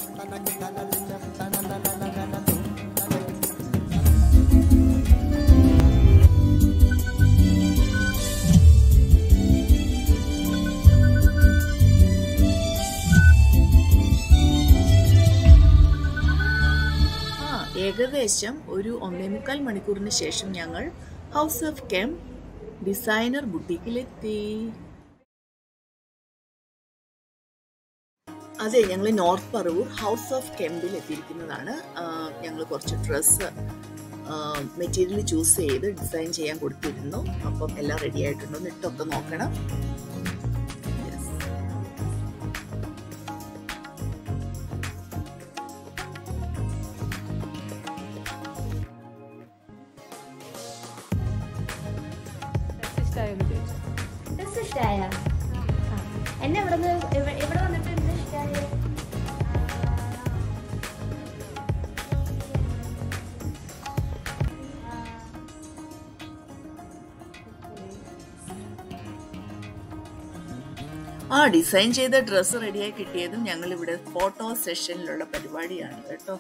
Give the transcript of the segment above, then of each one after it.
ആ ഏകദേശം ഒരു ഒന്നേ മുക്കാൽ മണിക്കൂറിന് ശേഷം ഞങ്ങൾ ഹൗസ് ഓഫ് കെം ഡിസൈനർ ബുട്ടീക്കിലെത്തി അതെ ഞങ്ങൾ നോർത്ത് പറവൂർ ഹൗസ് ഓഫ് കെമ്പിൽ എത്തിയിരിക്കുന്നതാണ് ഞങ്ങൾ കുറച്ച് ഡ്രസ്സ് മെറ്റീരിയൽ ചൂസ് ചെയ്ത് ഡിസൈൻ ചെയ്യാൻ കൊടുത്തിരുന്നു അപ്പം എല്ലാം റെഡി ആയിട്ടുണ്ടോ ഇട്ടൊക്കെ നോക്കണം Yes. ഇഷ്ടമായെന്ന് ചോദിച്ചു ഡ്രസ് ഇഷ്ടായ എന്നെ ഇവിടെ ഇവിടെ വന്നിട്ട് എന്ത് ഇഷ്ടായ ആ ഡിസൈൻ ചെയ്ത ഡ്രസ്സ് റെഡിയായി കിട്ടിയതും ഞങ്ങൾ ഇവിടെ ഫോട്ടോ സെഷനിലുള്ള പരിപാടിയാണ് കേട്ടോ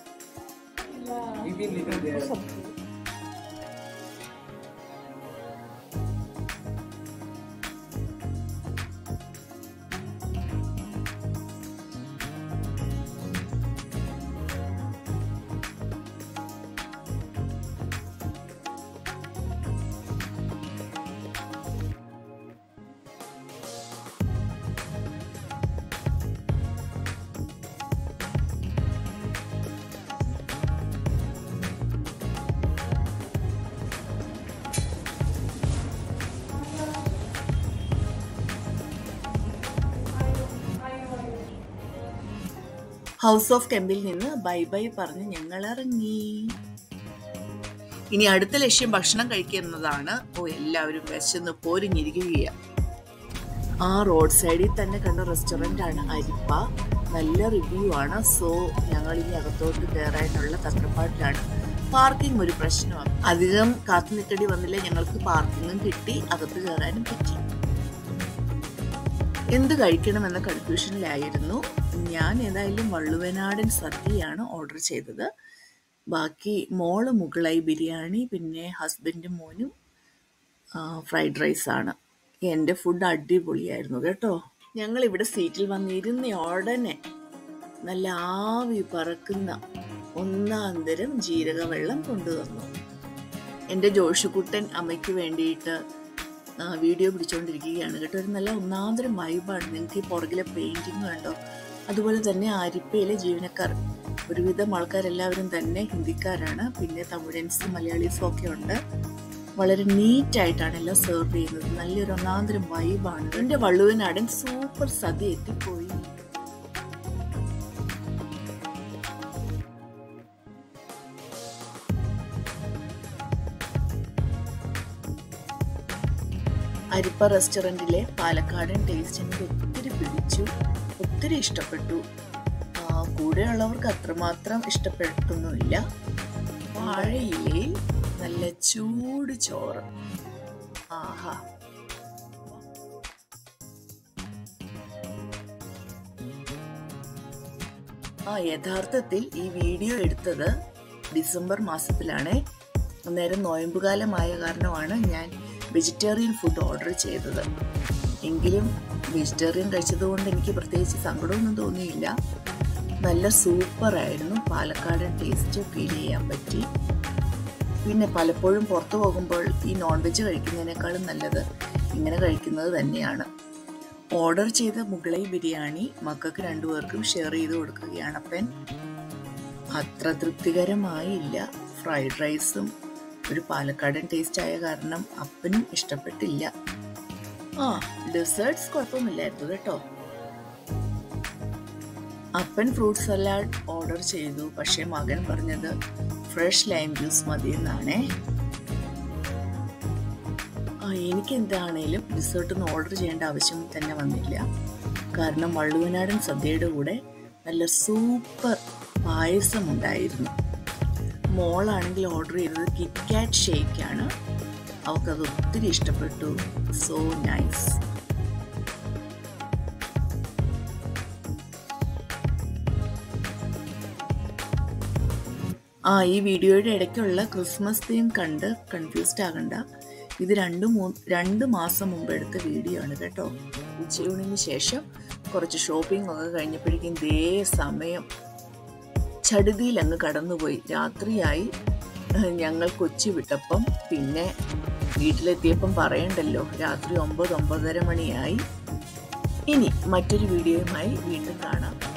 ഹൗസ് ഓഫ് കെമ്പിൽ നിന്ന് ബൈ ബൈ പറഞ്ഞ് ഞങ്ങൾ ഇറങ്ങി ഇനി അടുത്ത ലക്ഷ്യം ഭക്ഷണം കഴിക്കുന്നതാണ് ഓ എല്ലാവരും വിശന്ന് പോരിഞ്ഞിരിക്കുകയാണ് ആ റോഡ് സൈഡിൽ തന്നെ കണ്ട റെസ്റ്റോറൻ്റ് ആണ് അരിപ്പ നല്ല റിവ്യൂ ആണ് സോ ഞങ്ങൾ ഇനി അകത്തോട്ട് കയറാനുള്ള തത്രപ്പാട്ടിലാണ് പാർക്കിംഗ് ഒരു പ്രശ്നമാണ് അധികം കാത്തു നിൽക്കേണ്ടി വന്നില്ല ഞങ്ങൾക്ക് പാർക്കിങ്ങും കിട്ടി അകത്ത് കയറാനും പറ്റി എന്ത് കഴിക്കണമെന്ന കൺഫ്യൂഷനിലായിരുന്നു ഞാൻ ഏതായാലും വള്ളുവനാടൻ സദ്യയാണ് ഓർഡർ ചെയ്തത് ബാക്കി മോള് മുകളായി ബിരിയാണി പിന്നെ ഹസ്ബൻഡും മോനും ഫ്രൈഡ് റൈസ് ആണ് എൻ്റെ ഫുഡ് അടിപൊളിയായിരുന്നു കേട്ടോ ഞങ്ങൾ ഇവിടെ സീറ്റിൽ വന്നിരുന്ന ഉടനെ നല്ല ആവി പറക്കുന്ന ഒന്നാന്തരം ജീരക വെള്ളം കൊണ്ടുവന്നു എൻ്റെ ജോഷുക്കുട്ടൻ അമ്മയ്ക്ക് വേണ്ടിയിട്ട് ആ, വീഡിയോ പിടിച്ചുകൊണ്ടിരിക്കുകയാണ് കേട്ടോ ഒരു നല്ല ഒന്നാന്തരം വൈബാണ് നിങ്ങൾക്ക് ഈ പുറകിലെ പെയിൻറ്റിങ് കണ്ടോ അതുപോലെ തന്നെ ആരിപ്പയിലെ ജീവനക്കാർ ഒരുവിധം ആൾക്കാരെല്ലാവരും തന്നെ ഹിന്ദിക്കാരാണ് പിന്നെ തമിഴൻസും മലയാളീസും ഒക്കെ ഉണ്ട് വളരെ നീറ്റ് ആയിട്ടാണ് എല്ലാം സെർവ് ചെയ്യുന്നത് നല്ലൊരു ഒന്നാന്തരം വൈബാണ് എൻ്റെ വള്ളുവനാടൻ സൂപ്പർ സദ്യ എത്തിപ്പോയി അരിപ്പ റെസ്റ്റോറൻറ്റിലെ പാലക്കാടൻ ടേസ്റ്റ് എനിക്ക് ഒത്തിരി പിടിച്ചു ഒത്തിരി ഇഷ്ടപ്പെട്ടു ആ, കൂടെയുള്ളവർക്ക് അത്രമാത്രം ഇഷ്ടപ്പെട്ടൊന്നുമില്ല വാഴയിലയിൽ നല്ല ചൂട് ചോറ് ആഹാ ആ യഥാർത്ഥത്തിൽ ഈ വീഡിയോ എടുത്തത് ഡിസംബർ മാസത്തിലാണ് അന്നേരം നോയമ്പുകാലമായ കാരണമാണ് ഞാൻ വെജിറ്റേറിയൻ ഫുഡ് ഓർഡർ ചെയ്തത് എങ്കിലും വെജിറ്റേറിയൻ കഴിച്ചതുകൊണ്ട് എനിക്ക് പ്രത്യേകിച്ച് സങ്കടമൊന്നും തോന്നിയില്ല നല്ല സൂപ്പറായിരുന്നു പാലക്കാടൻ ടേസ്റ്റ് ഫീൽ ചെയ്യാൻ പറ്റി പിന്നെ പലപ്പോഴും പുറത്തു പോകുമ്പോൾ ഈ നോൺ വെജ് കഴിക്കുന്നതിനേക്കാളും നല്ലത് ഇങ്ങനെ കഴിക്കുന്നത് തന്നെയാണ് ഓർഡർ ചെയ്ത മുകളൈ ബിരിയാണി മക്കൾക്ക് രണ്ടുപേർക്കും ഷെയർ ചെയ്ത് കൊടുക്കുകയാണ് അപ്പൻ അത്ര തൃപ്തികരമായില്ല ഫ്രൈഡ് റൈസും ഒരു പാലക്കാടൻ ടേസ്റ്റ് ആയ കാരണം അപ്പനും ഇഷ്ടപ്പെട്ടില്ല ആ ഡെസേർട്സ് കുഴപ്പമില്ലായിരുന്നു കേട്ടോ അപ്പൻ ഫ്രൂട്ട് സലാഡ് ഓർഡർ ചെയ്തു പക്ഷേ മകൻ പറഞ്ഞത് ഫ്രഷ് ലൈം ജ്യൂസ് മതി എന്നാണേ ആ എനിക്ക് എന്താണേലും ഡിസേർട്ടൊന്നും ഓർഡർ ചെയ്യേണ്ട ആവശ്യം തന്നെ വന്നില്ല കാരണം വള്ളുവനാടൻ സദ്യയുടെ കൂടെ നല്ല സൂപ്പർ പായസം ഉണ്ടായിരുന്നു മോളാണെങ്കിൽ ഓർഡർ ചെയ്തത് കിറ്റ്കാറ്റ് ഷേക്കാണ് അവൾക്കത് ഒത്തിരി ഇഷ്ടപ്പെട്ടു സോ നൈസ് ആ ഈ വീഡിയോയുടെ ഇടയ്ക്കുള്ള ക്രിസ്മസ് തീം കണ്ട് കൺഫ്യൂസ്ഡ് ആകണ്ട ഇത് രണ്ട് മൂ രണ്ട് മാസം മുമ്പ് എടുത്ത വീഡിയോ ആണ് കേട്ടോ ഉച്ചയൂണിന് ശേഷം കുറച്ച് ഷോപ്പിംഗ് ഒക്കെ കഴിഞ്ഞപ്പോഴേക്കും ദേ സമയം ചടുതിയിൽ അങ്ങ് കടന്നുപോയി രാത്രിയായി ഏഹ് ഞങ്ങൾ കൊച്ചി വിട്ടപ്പം പിന്നെ വീട്ടിലെത്തിയപ്പം പറയണ്ടല്ലോ രാത്രി ഒമ്പത് ഒമ്പതര മണിയായി ഇനി മറ്റൊരു വീഡിയോയുമായി വീണ്ടും കാണാം